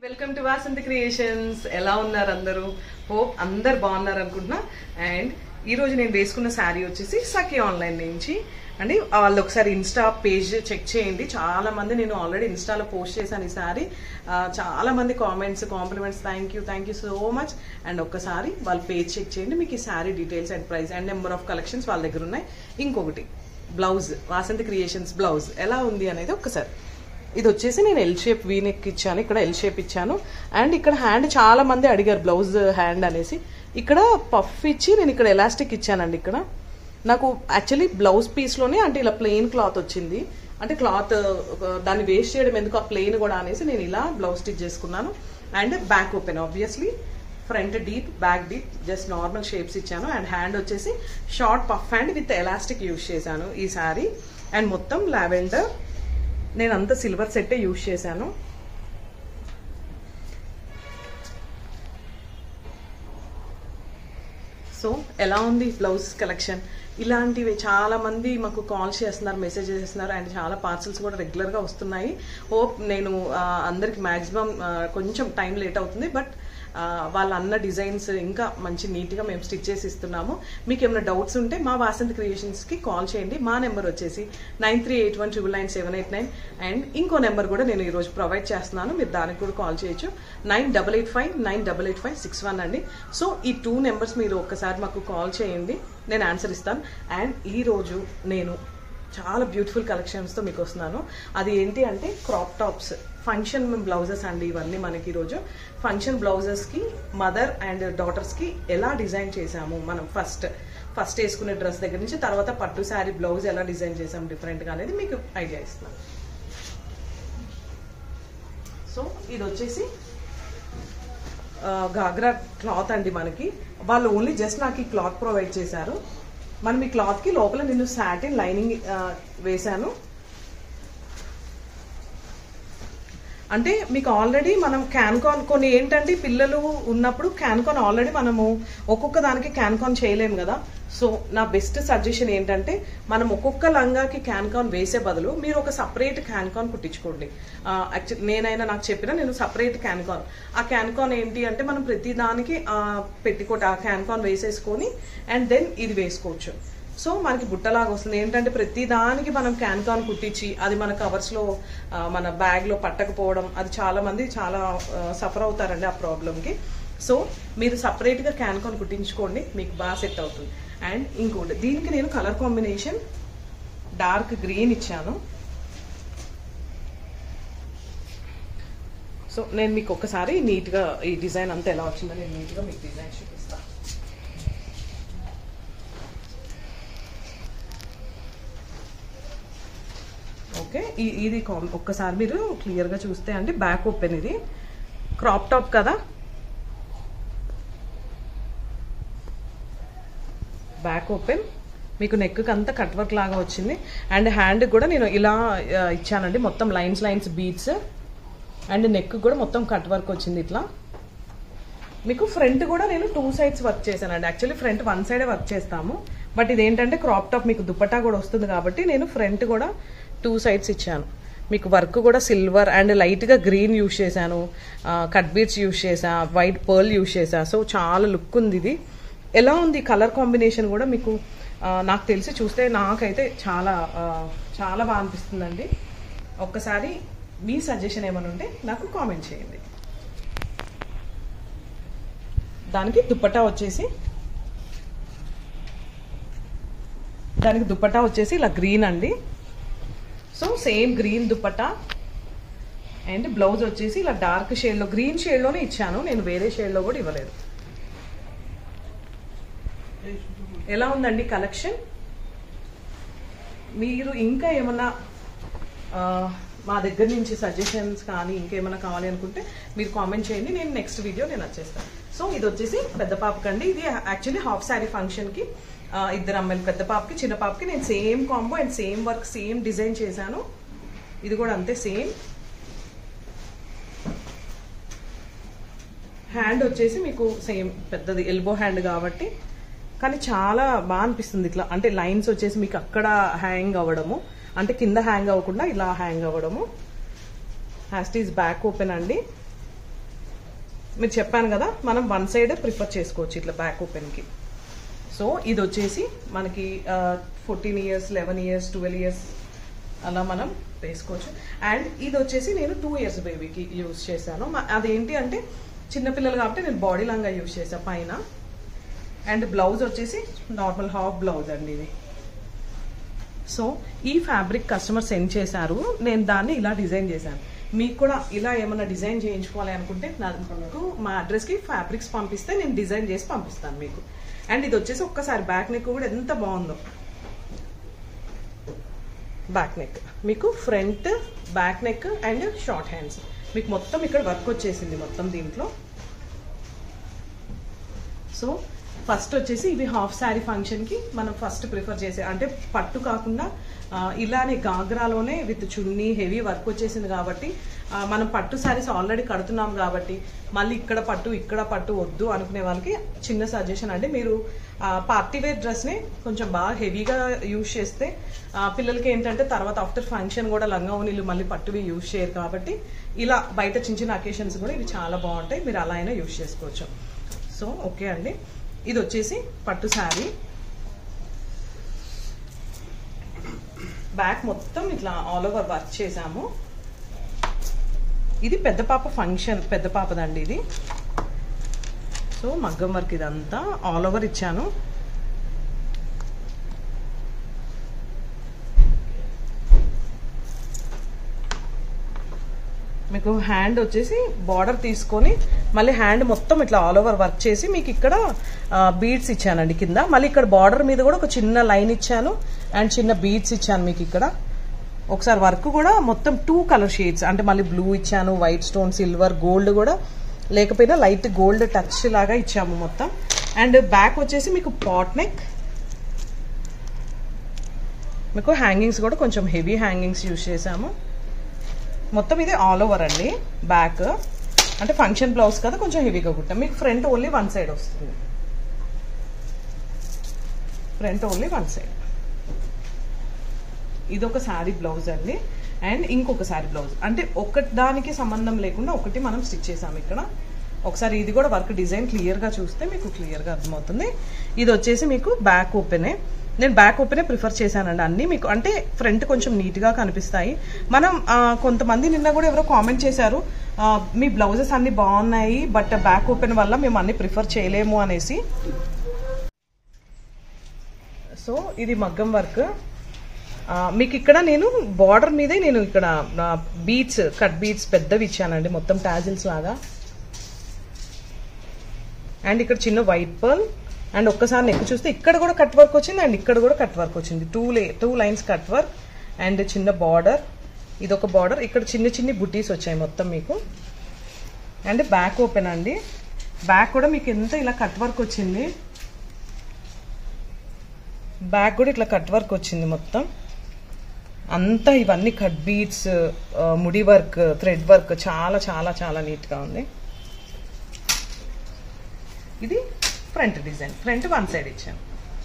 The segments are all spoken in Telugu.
వెల్కమ్ టు వాసంతి క్రియేషన్స్ ఎలా ఉన్నారు అందరూ హోప్ అందరు బాగున్నారు అనుకుంటున్నా అండ్ ఈ రోజు నేను వేసుకున్న శారీ వచ్చేసి సఖీ ఆన్లైన్ నుంచి అండి వాళ్ళు ఒకసారి ఇన్స్టా పేజ్ చెక్ చేయండి చాలా మంది నేను ఆల్రెడీ ఇన్స్టాలో పోస్ట్ చేశాను ఈ శారీ చాలా మంది comments compliments thank you thank you so much and ఒక్కసారి వాళ్ళ పేజ్ చెక్ చేయండి మీకు ఈ sari details and price and number of collections వాళ్ళ దగ్గర ఉన్నాయి ఇంకొకటి బ్లౌజ్ వాసంతి క్రియేషన్స్ బ్లౌజ్ ఎలా ఉంది అనేది ఒక్కసారి ఇది వచ్చేసి నేను ఎల్ షేప్ వీ నెక్ ఇచ్చాను ఇక్కడ ఎల్ షేప్ ఇచ్చాను అండ్ ఇక్కడ హ్యాండ్ చాలా మంది అడిగారు బ్లౌజ్ హ్యాండ్ అనేసి ఇక్కడ పఫ్ ఇచ్చి నేను ఇక్కడ ఎలాస్టిక్ ఇచ్చానండి ఇక్కడ నాకు యాక్చువల్లీ బ్లౌజ్ పీస్లోనే అంటే ఇలా ప్లెయిన్ క్లాత్ వచ్చింది అంటే క్లాత్ దాన్ని వేస్ట్ చేయడం ఎందుకు ఆ ప్లెయిన్ కూడా అనేసి నేను ఇలా బ్లౌజ్ స్టిచ్ చేసుకున్నాను and back open obviously front deep back deep just normal shapes ఇచ్చాను అండ్ హ్యాండ్ వచ్చేసి short puff hand with elastic use చేశాను ఈ శారీ అండ్ మొత్తం లావెండర్ నేను అంత సిల్వర్ సెట్టే యూజ్ చేశాను సో ఎలా ఉంది బ్లౌజ్ కలెక్షన్ ఇలాంటివి చాలా మంది మాకు కాల్ చేస్తున్నారు మెసేజ్ చేస్తున్నారు అండ్ చాలా పార్సల్స్ కూడా రెగ్యులర్గా వస్తున్నాయి హోప్ నేను ఆ, అందరికి మ్యాక్సిమం కొంచెం టైం లేట్ అవుతుంది బట్ వాళ్ళ అన్న డిజైన్స్ ఇంకా మంచి నీట్గా మేము స్టిచ్ చేసి ఇస్తున్నాము మీకు ఏమైనా డౌట్స్ ఉంటే మా వాసంత్ క్రియేషన్స్కి కాల్ చేయండి మా నెంబర్ వచ్చేసి nine three eight one triple nine seven eight nine and ఇంకో నెంబర్ కూడా నేను ఈరోజు ప్రొవైడ్ చేస్తున్నాను మీరు దానికి కూడా కాల్ చేయొచ్చు nine double eight five nine double eight five six one అండి సో ఈ టూ నెంబర్స్ మీరు ఒక్కసారి మాకు కాల్ చేయండి నేను ఆన్సర్ ఇస్తాను అండ్ ఈరోజు నేను చాలా బ్యూటిఫుల్ కలెక్షన్స్తో మీకు వస్తున్నాను అది ఏంటి అంటే క్రాప్ టాప్స్ ఫంక్షన్ బ్లౌజెస్ అండి ఇవన్నీ మనకి ఈరోజు ఫంక్షన్ బ్లౌజెస్కి మదర్ అండ్ డాటర్స్కి ఎలా డిజైన్ చేసాము మనం ఫస్ట్ ఫస్ట్ వేసుకునే డ్రెస్ దగ్గర నుంచి తర్వాత పట్టు శారీ బ్లౌజ్ ఎలా డిజైన్ చేసాము డిఫరెంట్గా అనేది మీకు ఐడియా ఇస్తున్నాను సో ఇది వచ్చేసి ఆ, గాగ్రా క్లాత్ అండి మనకి వాళ్ళు ఓన్లీ జస్ట్ నాకు ఈ క్లాత్ ప్రొవైడ్ చేశారు మనం ఈ క్లాత్కి లోపల నేను సాటిన్ లైనింగ్ వేశాను అంటే మీకు ఆల్రెడీ మనం క్యాన్కాన్ కొన్ని ఏంటంటే పిల్లలు ఉన్నప్పుడు క్యాన్కాన్ ఆల్రెడీ మనము ఒక్కొక్క దానికి క్యాన్కాన్ చేయలేము కదా సో నా బెస్ట్ సజెషన్ ఏంటంటే మనం ఒక్కొక్క లంగాకి క్యాన్కాన్ వేసే బదులు మీరు ఒక సపరేట్ క్యాన్కాన్ కుట్టించుకోండి యాక్చువల్లీ నేనైనా నాకు చెప్పిన నేను సపరేట్ క్యాన్కాన్ ఆ క్యాన్కాన్ ఏంటి అంటే మనం ప్రతి దానికి పెట్టుకోట ఆ క్యాన్కాన్ వేసేసుకొని అండ్ దెన్ ఇది వేసుకోవచ్చు సో మనకి బుట్టలాగా వస్తుంది ఏంటంటే ప్రతి దానికి మనం క్యాన్ కాన్ కుట్టించి అది మన కవర్స్లో మన బ్యాగ్లో పట్టకపోవడం అది చాలా మంది చాలా సఫర్ అవుతారండి ఆ ప్రాబ్లమ్కి సో మీరు సపరేట్గా క్యాన్ కాన్ కుట్టించుకోండి మీకు బాగా సెట్ అవుతుంది అండ్ ఇంకోటి దీనికి నేను కలర్ కాంబినేషన్ డార్క్ గ్రీన్ ఇచ్చాను సో నేను మీకు ఒకసారి నీట్గా ఈ డిజైన్ అంతా ఎలా వచ్చిందో నేను నీట్గా మీకు డిజైన్ చూపిస్తాను ఓకే ఈ- ఇది కాం- ఒక్కసారి మీరు క్లియర్గా చూస్తే అంటే బ్యాక్ ఓపెన్ ఇది క్రాప్ టాప్ కదా బ్యాక్ ఓపెన్ మీకు నెక్ అంతా కట్ వర్క్ లాగా వచ్చింది అండ్ హ్యాండ్ కూడా నేను ఇలా ఆ, ఇచ్చానండి మొత్తం lines lines beads and neck కూడా మొత్తం కట్ వర్క్ వచ్చింది ఇట్లా మీకు ఫ్రంట్ కూడా నేను టూ సైడ్స్ వర్క్ చేశానండి యాక్చువల్లీ ఫ్రంట్ వన్ సైడే వర్క్ చేస్తాము బట్ ఇదేంటంటే క్రాప్ టాప్ మీకు దుపట్టా కూడా వస్తుంది కాబట్టి నేను ఫ్రంట్ కూడా టూ సైడ్స్ ఇచ్చాను మీకు వర్క్ కూడా సిల్వర్ అండ్ లైట్గా గ్రీన్ యూస్ చేశాను కట్ బీట్స్ యూస్ చేసా వైట్ పర్ల్ యూస్ చేసా సో చాలా లుక్ ఉంది ఇది ఎలా ఉంది కలర్ కాంబినేషన్ కూడా మీకు ఆ, నాకు తెలిసి చూస్తే నాకైతే చాలా ఆ, చాలా బాగా అనిపిస్తుందండి ఒక్కసారి మీ సజెషన్ ఏమైనా ఉంటే నాకు కామెంట్ చేయండి దానికి దుప్పటా వచ్చేసి దానికి దుప్పటా వచ్చేసి ఇలా గ్రీన్ అండి so same green dupatta and blouse వచ్చేసి ఇలా డార్క్ షేడ్లో గ్రీన్ షేడ్లోనే ఇచ్చాను నేను వేరే షేడ్లో కూడా ఇవ్వలేదు ఎలా ఉందండి కలెక్షన్ మీరు ఇంకా ఏమన్నా ఆ, మా దగ్గర నుంచి సజెషన్స్ కానీ ఇంకేమైనా కావాలి అనుకుంటే మీరు కామెంట్ చేయండి నేను నెక్స్ట్ వీడియో నేను వచ్చేస్తాను సో ఇది వచ్చేసి పెద్ద పాపకండి ఇది యాక్చువల్లీ హాఫ్ శారీ ఫంక్షన్కి ఇద్దరు అమ్మాయిలు పెద్ద పాపకి చిన్న పాపకి నేను same combo and same work same design చేశాను ఇది కూడా అంతే సేమ్ హ్యాండ్ వచ్చేసి మీకు సేమ్ పెద్దది ఎల్బో హ్యాండ్ కాబట్టి కానీ చాలా బాగా అనిపిస్తుంది ఇట్లా అంటే లైన్స్ వచ్చేసి మీకు అక్కడ హ్యాంగ్ అవ్వడము అంటే కింద హ్యాంగ్ అవ్వకుండా ఇలా హ్యాంగ్ అవ్వడము హ్యాస్ట్ ఈజ్ బ్యాక్ ఓపెన్ అండి మీరు చెప్పాను కదా మనం వన్ సైడ్ ప్రిఫర్ చేసుకోవచ్చు ఇట్లా బ్యాక్ ఓపెన్కి సో ఇది వచ్చేసి మనకి fourteen years eleven years twelve years అలా మనం వేసుకోవచ్చు అండ్ ఇది వచ్చేసి నేను టూ ఇయర్స్ బేబీకి యూజ్ చేశాను మ- అదేంటి అంటే చిన్నపిల్లలు కాబట్టి నేను బాడీ లాంగా యూజ్ చేశాను పైన అండ్ బ్లౌజ్ వచ్చేసి నార్మల్ హాఫ్ బ్లౌజ్ అండి ఇది సో ఈ ఫ్యాబ్రిక్ కస్టమర్ సెండ్ చేశారు నేను దాన్ని ఇలా డిజైన్ చేశాను మీకు కూడా ఇలా ఏమైనా డిజైన్ చేయించుకోవాలి అనుకుంటే నాకు మా అడ్రస్కి ఫ్యాబ్రిక్స్ పంపిస్తే నేను డిజైన్ చేసి పంపిస్తాను మీకు అండ్ ఇది వచ్చేసి ఒక్కసారి బ్యాక్ నెక్ కూడా ఎంత బాగుందో బ్యాక్ నెక్ మీకు front back neck and short hands మీకు మొత్తం ఇక్కడ వర్క్ వచ్చేసింది మొత్తం దీంట్లో సో ఫస్ట్ వచ్చేసి ఇవి హాఫ్ శారీ ఫంక్షన్కి మనం ఫస్ట్ ప్రిఫర్ చేసే అంటే పట్టు కాకుండా ఆ, ఇలానే గాగ్రాలోనే విత్ చున్నీ హెవీ వర్క్ వచ్చేసింది కాబట్టి ఆ, మనం పట్టు శారీస్ ఆల్రెడీ కడుతున్నాం కాబట్టి మళ్ళీ ఇక్కడ పట్టు ఇక్కడ పట్టు వద్దు అనుకునే వాళ్ళకి చిన్న సజెషన్ అంటే మీరు పార్టీ వేర్ డ్రెస్ని కొంచెం బాగా హెవీగా యూజ్ చేస్తే ఆ, పిల్లలకి ఏంటంటే తర్వాత ఆఫ్టర్ ఫంక్షన్ కూడా లంగా నీళ్ళు మళ్ళీ పట్టువి యూజ్ చేయరు కాబట్టి ఇలా బయట చిన్న చిన్న అకేషన్స్ కూడా ఇవి చాలా బాగుంటాయి మీరు అలా అయినా యూజ్ చేసుకోవచ్చు సో ఓకే అండి ఇది వచ్చేసి పట్టు శారీ బ్యాక్ మొత్తం ఇట్లా ఆల్ ఓవర్ వర్క్ చేసాము ఇది పెద్ద పాప ఫంక్షన్ పెద్ద పాపదండి ఇది సో మగ్గం వర్క్ ఇదంతా ఆల్ ఓవర్ ఇచ్చాను మీకు హ్యాండ్ వచ్చేసి బార్డర్ తీసుకొని మళ్ళీ హ్యాండ్ మొత్తం ఇట్లా ఆల్ ఓవర్ వర్క్ చేసి మీకు ఇక్కడ బీడ్స్ ఇచ్చానండి కింద మళ్ళీ ఇక్కడ బార్డర్ మీద కూడా ఒక చిన్న లైన్ ఇచ్చాను అండ్ చిన్న బీడ్స్ ఇచ్చాను మీకు ఇక్కడ ఒకసారి వర్క్ కూడా మొత్తం టూ కలర్ షేడ్స్ అంటే మళ్ళీ బ్లూ ఇచ్చాను వైట్ స్టోన్ సిల్వర్ గోల్డ్ కూడా లేకపోయినా లైట్ గోల్డ్ టచ్ లాగా ఇచ్చాము మొత్తం అండ్ బ్యాక్ వచ్చేసి మీకు పాట్ నెక్ మీకు హ్యాంగింగ్స్ కూడా కొంచెం హెవీ హ్యాంగింగ్స్ యూజ్ చేసాము మొత్తం ఇది ఆల్ ఓవర్ అండి బ్యాక్ అంటే ఫంక్షన్ బ్లౌజ్ కదా కొంచెం హెవీగా కుట్టాం మీకు ఫ్రంట్ ఓన్లీ వన్ సైడ్ వస్తుంది ఫ్రంట్ ఓన్లీ వన్ సైడ్ ఇది ఒక శారీ బ్లౌజ్ అండి అండ్ ఇంకొక శారీ బ్లౌజ్ అంటే ఒక దానికి సంబంధం లేకుండా ఒకటి మనం స్టిచ్ చేసాం ఇక్కడ ఒకసారి ఇది కూడా వర్క్ డిజైన్ క్లియర్గా చూస్తే మీకు క్లియర్గా అర్థమవుతుంది ఇది వచ్చేసి మీకు బ్యాక్ ఓపెనే నేను బ్యాక్ ఓపెనే ప్రిఫర్ చేశానండి అన్ని మీకు అంటే ఫ్రంట్ కొంచెం నీట్గా కనిపిస్తాయి మనం ఆ, కొంతమంది నిన్న కూడా ఎవరో కామెంట్ చేశారు ఆ, మీ బ్లౌజెస్ అన్ని బాగున్నాయి బట్ బ్యాక్ ఓపెన్ వల్ల మేము అన్ని ప్రిఫర్ చేయలేము అనేసి సో ఇది మగ్గం వర్క్ ఆ, మీకు ఇక్కడ నేను బార్డర్ మీదే నేను ఇక్కడ బీట్స్ కట్ బీట్స్ పెద్దవి ఇచ్చానండి మొత్తం టాజిల్స్ లాగా అండ్ ఇక్కడ చిన్న వైట్ పర్ల్ అండ్ ఒక్కసారి నెక్ చూస్తే ఇక్కడ కూడా కట్ వర్క్ వచ్చింది అండ్ ఇక్కడ కూడా కట్ వర్క్ వచ్చింది టూ లే two lines cut work and చిన్న బార్డర్ ఇది ఒక బార్డర్ ఇక్కడ చిన్న చిన్న బుటీస్ వచ్చాయి మొత్తం మీకు అండ్ బ్యాక్ ఓపెన్ అండి బ్యాక్ కూడా మీకు ఎంత ఇలా కట్ వర్క్ వచ్చింది బ్యాక్ కూడా ఇట్లా కట్ వర్క్ వచ్చింది మొత్తం అంతా ఇవన్నీ కట్ బీట్స్ ముడి వర్క్ థ్రెడ్ వర్క్ చాలా చాలా చాలా నీట్గా ఉంది ఇది front design front one side ఇచ్చాను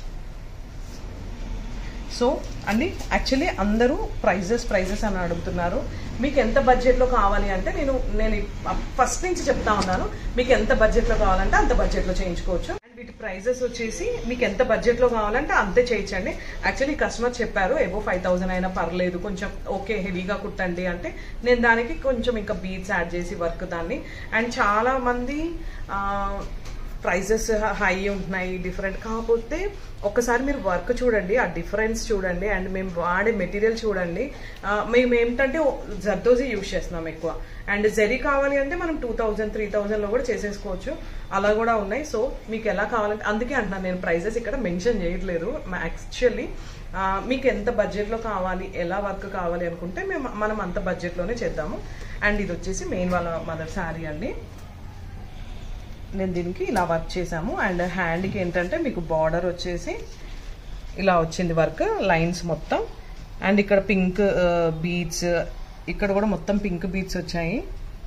సో అండి యాక్చువల్లీ అందరూ ప్రైజెస్ ప్రైజెస్ అని అడుగుతున్నారు మీకు ఎంత బడ్జెట్లో కావాలి అంటే నేను నేను ఫస్ట్ నుంచి చెప్తా ఉన్నాను మీకు ఎంత బడ్జెట్లో కావాలంటే అంత బడ్జెట్లో చేయించుకోవచ్చు అండ్ వీటి ప్రైజెస్ వచ్చేసి మీకు ఎంత బడ్జెట్లో కావాలంటే అంతే చేయించండి యాక్చువల్లీ కస్టమర్ చెప్పారు ఏవో ఫైవ్ థౌసండ్ అయినా పర్లేదు కొంచెం ఓకే హెవీగా కుట్టండి అంటే నేను దానికి కొంచెం ఇంకా బీట్స్ యాడ్ చేసి వర్క్ దాన్ని అండ్ చాలా మంది ప్రైజెస్ హై ఉంటున్నాయి డిఫరెంట్ కాకపోతే ఒక్కసారి మీరు వర్క్ చూడండి ఆ డిఫరెన్స్ చూడండి అండ్ మేము వాడే మెటీరియల్ చూడండి ఆ, మేము ఏంటంటే జర్దోజీ యూజ్ చేస్తున్నాం ఎక్కువ అండ్ జెరీ కావాలి అంటే మనం టూ థౌజండ్ త్రీ థౌజండ్లో కూడా చేసేసుకోవచ్చు అలా కూడా ఉన్నాయి సో మీకు ఎలా కావాలంటే అందుకే అంటున్నాను నేను ప్రైజెస్ ఇక్కడ మెన్షన్ చేయట్లేదు యాక్చువల్లీ మీకు ఎంత బడ్జెట్లో కావాలి ఎలా వర్క్ కావాలి అనుకుంటే మేము మనం అంత బడ్జెట్లోనే చేద్దాము అండ్ ఇది వచ్చేసి మెయిన్ వాళ్ళ మదర్ శారీ అండి నేను దీనికి ఇలా వర్క్ చేసాము అండ్ హ్యాండ్కి ఏంటంటే మీకు బార్డర్ వచ్చేసి ఇలా వచ్చింది వర్క్ లైన్స్ మొత్తం అండ్ ఇక్కడ పింక్ బీడ్స్ ఇక్కడ కూడా మొత్తం పింక్ బీడ్స్ వచ్చాయి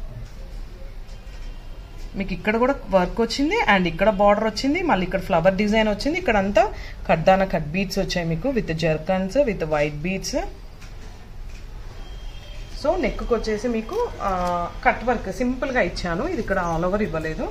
మీకు ఇక్కడ కూడా వర్క్ వచ్చింది అండ్ ఇక్కడ బార్డర్ వచ్చింది మళ్ళీ ఇక్కడ ఫ్లవర్ డిజైన్ వచ్చింది ఇక్కడ అంతా కడ్దాన కట్ బీడ్స్ వచ్చాయి మీకు with zircons with white beads so నెక్కు వచ్చేసి మీకు కట్ వర్క్ సింపుల్గా ఇచ్చాను ఇది ఇక్కడ ఆల్ ఓవర్ ఇవ్వలేదు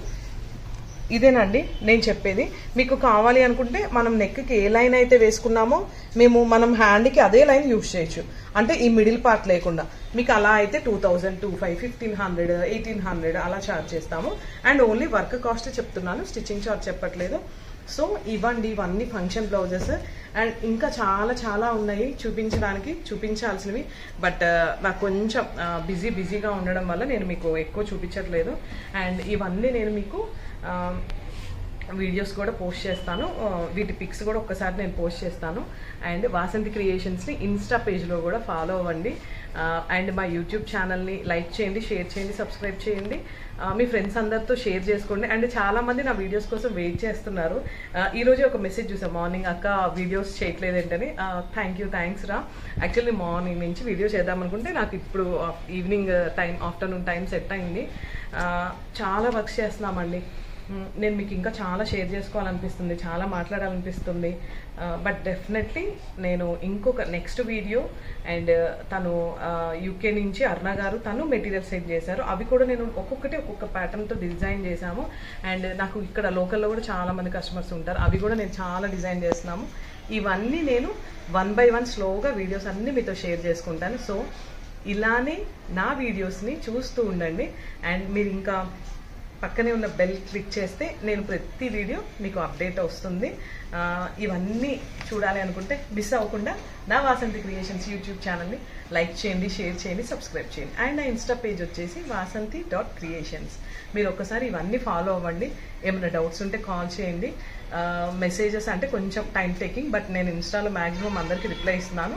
ఇదేనండి నేను చెప్పేది మీకు కావాలి అనుకుంటే మనం నెక్కి ఏ లైన్ అయితే వేసుకున్నామో మేము మనం హ్యాండ్కి అదే లైన్ యూజ్ చేయొచ్చు అంటే ఈ మిడిల్ పార్ట్ లేకుండా మీకు అలా అయితే two thousand two five fifteen hundred eighteen hundred అలా ఛార్జ్ చేస్తాము అండ్ ఓన్లీ వర్క్ కాస్ట్ చెప్తున్నాను స్టిచ్చింగ్ ఛార్జ్ చెప్పట్లేదు సో ఇవ్వండి ఇవన్నీ ఫంక్షన్ బ్లౌజెస్ అండ్ ఇంకా చాలా చాలా ఉన్నాయి చూపించడానికి చూపించాల్సినవి బట్ నాకు కొంచెం బిజీ బిజీగా ఉండడం వల్ల నేను మీకు ఎక్కువ చూపించట్లేదు అండ్ ఇవన్నీ నేను మీకు ఆ, వీడియోస్ కూడా పోస్ట్ చేస్తాను ఆ, వీటి పిక్స్ కూడా ఒక్కసారి నేను పోస్ట్ చేస్తాను అండ్ వాసంతి క్రియేషన్స్ని ఇన్స్టా పేజ్లో కూడా ఫాలో అవ్వండి ఆ, అండ్ మా యూట్యూబ్ ఛానల్ని లైక్ చేయండి షేర్ చేయండి సబ్స్క్రైబ్ చేయండి ఆ, మీ ఫ్రెండ్స్ అందరితో షేర్ చేసుకోండి అండ్ చాలా మంది నా వీడియోస్ కోసం వెయిట్ చేస్తున్నారు ఆ, ఈ రోజే ఒక మెసేజ్ చూసాను మార్నింగ్ అక్క వీడియోస్ చేయట్లేదు ఏంటని థ్యాంక్ యూ థ్యాంక్స్ రా యాక్చువల్లీ మార్నింగ్ నుంచి వీడియో చేద్దాం అనుకుంటే నాకు ఇప్పుడు evening time afternoon time set అయింది ఆ, చాలా వర్క్ చేస్తున్నామండి మ్, నేను మీకు ఇంకా చాలా షేర్ చేసుకోవాలనిపిస్తుంది చాలా మాట్లాడాలనిపిస్తుంది బట్ డెఫినెట్లీ నేను ఇంకొక నెక్స్ట్ వీడియో అండ్ తను యూకే నుంచి అరుణ గారు తను మెటీరియల్ సెట్ చేశారు అవి కూడా నేను ఒక్కొక్కటి ఒక్కొక్క ప్యాటర్న్తో డిజైన్ చేశాము అండ్ నాకు ఇక్కడ లోకల్లో కూడా చాలా మంది కస్టమర్స్ ఉంటారు అవి కూడా నేను చాలా డిజైన్ చేస్తున్నాము ఇవన్నీ నేను వన్ బై వన్ స్లోగా వీడియోస్ అన్నీ మీతో షేర్ చేసుకుంటాను సో ఇలానే నా వీడియోస్ని చూస్తూ ఉండండి అండ్ మీరు ఇంకా పక్కనే ఉన్న బెల్ క్లిక్ చేస్తే నేను ప్రతి వీడియో మీకు అప్డేట్ వస్తుంది ఆ, ఇవన్నీ చూడాలి అనుకుంటే మిస్ అవ్వకుండా నా వాసంతి క్రియేషన్స్ యూట్యూబ్ ఛానల్ని లైక్ చేయండి షేర్ చేయండి సబ్స్క్రైబ్ చేయండి అండ్ నా ఇన్స్టా పేజ్ వచ్చేసి వాసంతి డాట్ క్రియేషన్స్ మీరు ఒక్కసారి ఇవన్నీ ఫాలో అవ్వండి ఏమైనా డౌట్స్ ఉంటే కాల్ చేయండి మెసేజెస్ అంటే కొంచెం టైం టేకింగ్ బట్ నేను ఇన్స్టాలో మ్యాక్సిమం అందరికీ రిప్లై ఇస్తున్నాను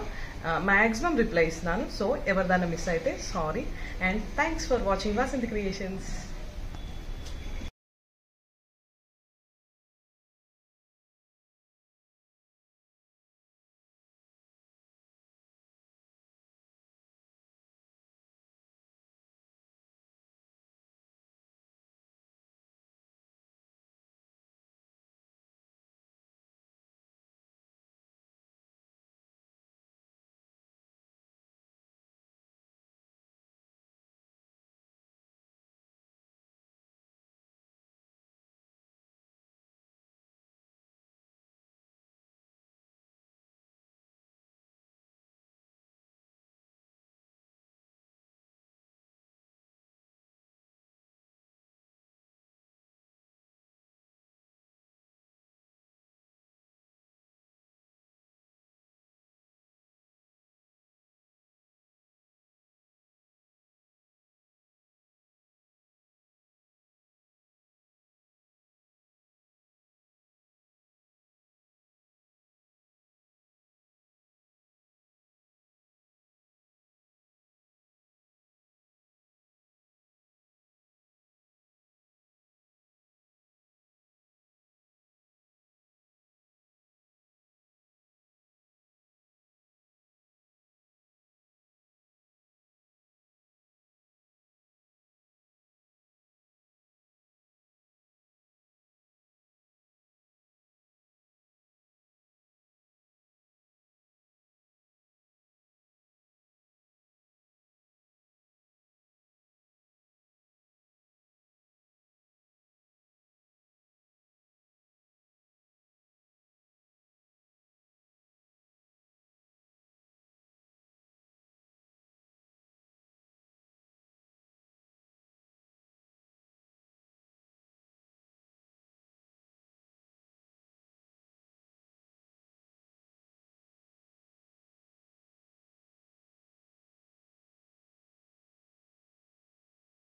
మ్యాక్సిమం రిప్లై ఇస్తున్నాను సో ఎవరిదైనా మిస్ అయితే sorry and thanks for watching Vasanthi creations